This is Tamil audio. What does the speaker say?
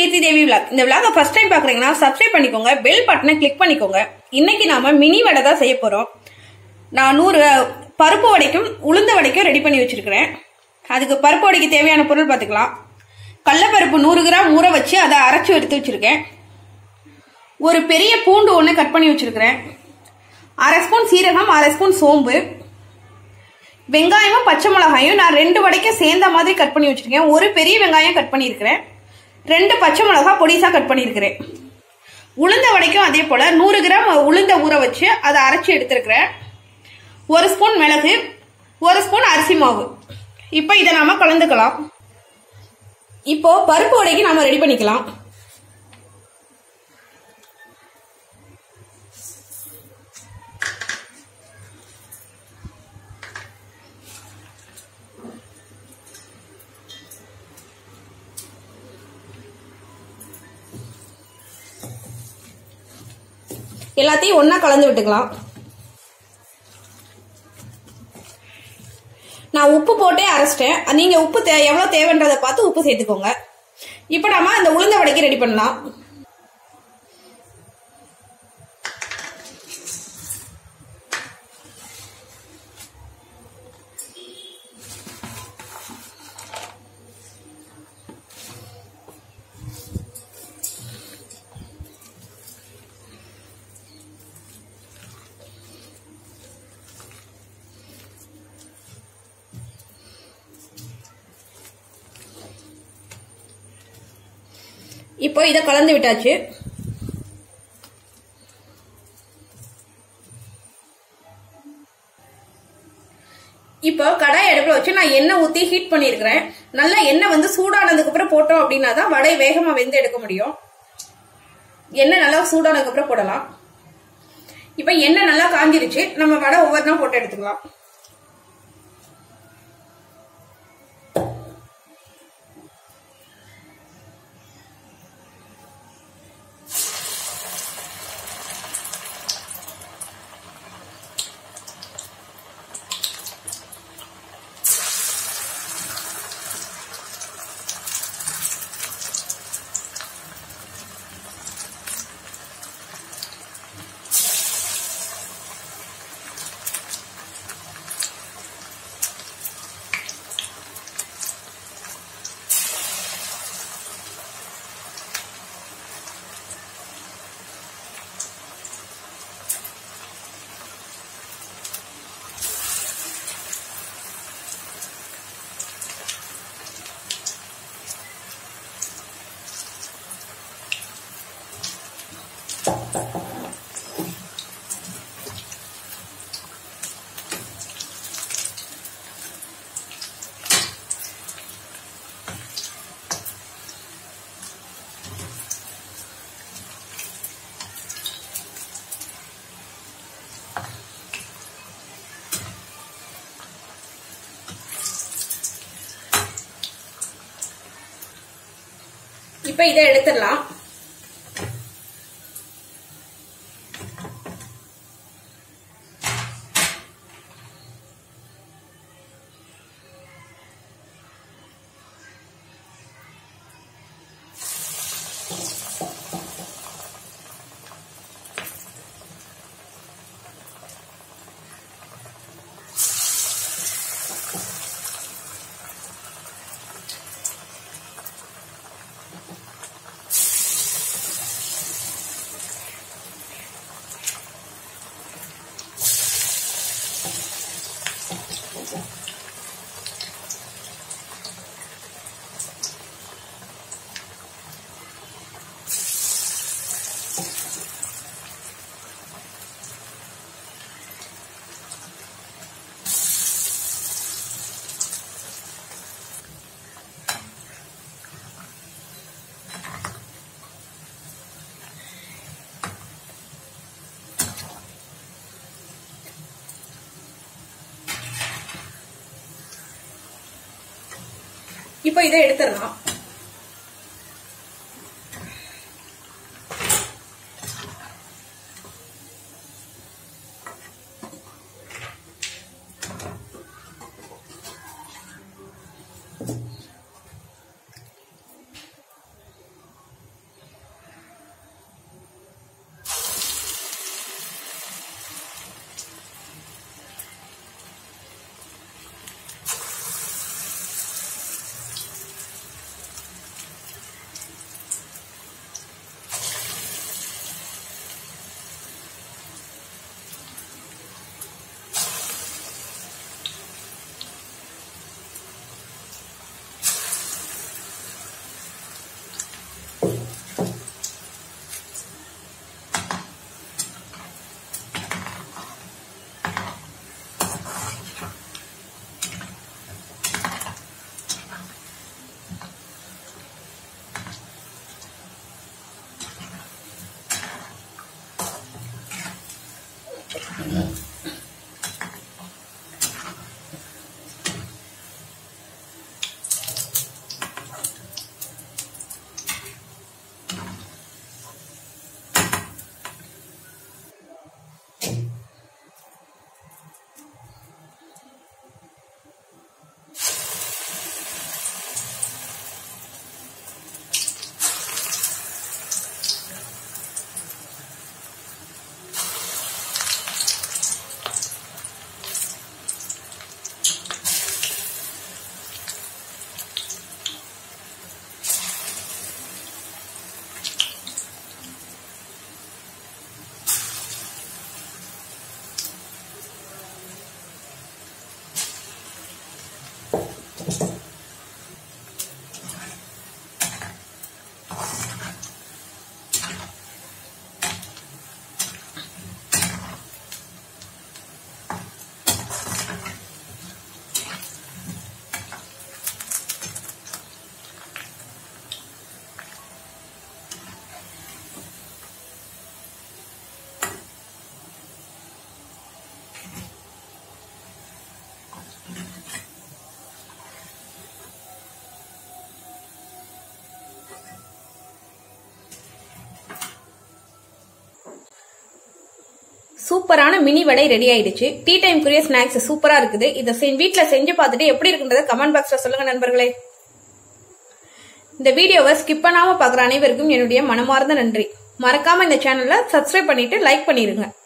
கீர்த்தி தேவி விளாக் இந்த விளாக ஃபர்ஸ்ட் டைம் பாக்குறீங்கன்னா சப்ஸ்கிரைப் பண்ணிக்கோங்க பெல் பட்டனை கிளிக் பண்ணிக்கோங்க இன்னைக்கு நாம மினி வடை தான் செய்ய போறோம் நான் நூறு பருப்பு வடைக்கும் உளுந்த வடைக்கும் ரெடி பண்ணி வச்சிருக்கிறேன் அதுக்கு பருப்பு வடைக்கு தேவையான பொருள் பார்த்துக்கலாம் கடலப்பருப்பு நூறு கிராம் ஊற வச்சு அதை அரைச்சு எடுத்து வச்சிருக்கேன் ஒரு பெரிய பூண்டு ஒன்று கட் பண்ணி வச்சிருக்கிறேன் அரை ஸ்பூன் சீரகம் அரை ஸ்பூன் சோம்பு வெங்காயமும் பச்சை மிளகாயும் நான் ரெண்டு வடைக்கும் சேர்ந்த மாதிரி கட் பண்ணி வச்சிருக்கேன் ஒரு பெரிய வெங்காயம் கட் பண்ணியிருக்கிறேன் ரெண்டு பச்சை மிளகா பொடிசா கட் பண்ணியிருக்கிறேன் உளுந்த வடைக்கும் அதே போல நூறு கிராம் உளுந்த ஊற வச்சு அதை அரைச்சி எடுத்திருக்கிறேன் ஒரு ஸ்பூன் மிளகு ஒரு ஸ்பூன் அரிசி மாவு இப்போ இதை நாம கலந்துக்கலாம் இப்போ பருப்பு வடைக்கு நாம ரெடி பண்ணிக்கலாம் எல்லாத்தையும் ஒண்ணா கலந்து விட்டுக்கலாம் நான் உப்பு போட்டே அரைச்சிட்டேன் நீங்க உப்பு தே எவ்வளவு தேவைன்றதை பார்த்து உப்பு சேர்த்துக்கோங்க இப்போ நாம அந்த உளுந்த வடைக்கு ரெடி பண்ணலாம் இப்போ இதை கலந்து விட்டாச்சு இப்போ கடாய் அடுப்புல வச்சு நான் எண்ணெய் ஊத்தி ஹீட் பண்ணிருக்கிறேன் நல்லா எண்ணெய் வந்து சூடானதுக்கு அப்புறம் போட்டோம் அப்படின்னா தான் வடை வேகமா வெந்து எடுக்க முடியும் எண்ணெய் நல்லா சூடானதுக்கு அப்புறம் போடலாம் இப்போ எண்ணெய் நல்லா காஞ்சிருச்சு நம்ம வடை ஒவ்வொன்றா போட்டு எடுத்துக்கலாம் இப்போ இதை எடுத்துடலாம் இப்போ இதை எடுத்துடலாம் சூப்பரான மினி வடை ரெடி ஆயிடுச்சு டீ டைம்க்குரிய ஸ்நாக்ஸ் சூப்பரா இருக்குது இதை செ- வீட்ல செஞ்சு பார்த்துட்டு எப்படி இருக்குன்றத கமெண்ட் பாக்ஸ்ல சொல்லுங்க நண்பர்களே இந்த வீடியோவை ஸ்கிப் பண்ணாம பார்க்குற அனைவருக்கும் என்னுடைய மனமார்ந்த நன்றி மறக்காம இந்த சேனலை சப்ஸ்கிரைப் பண்ணிட்டு லைக் பண்ணிருங்க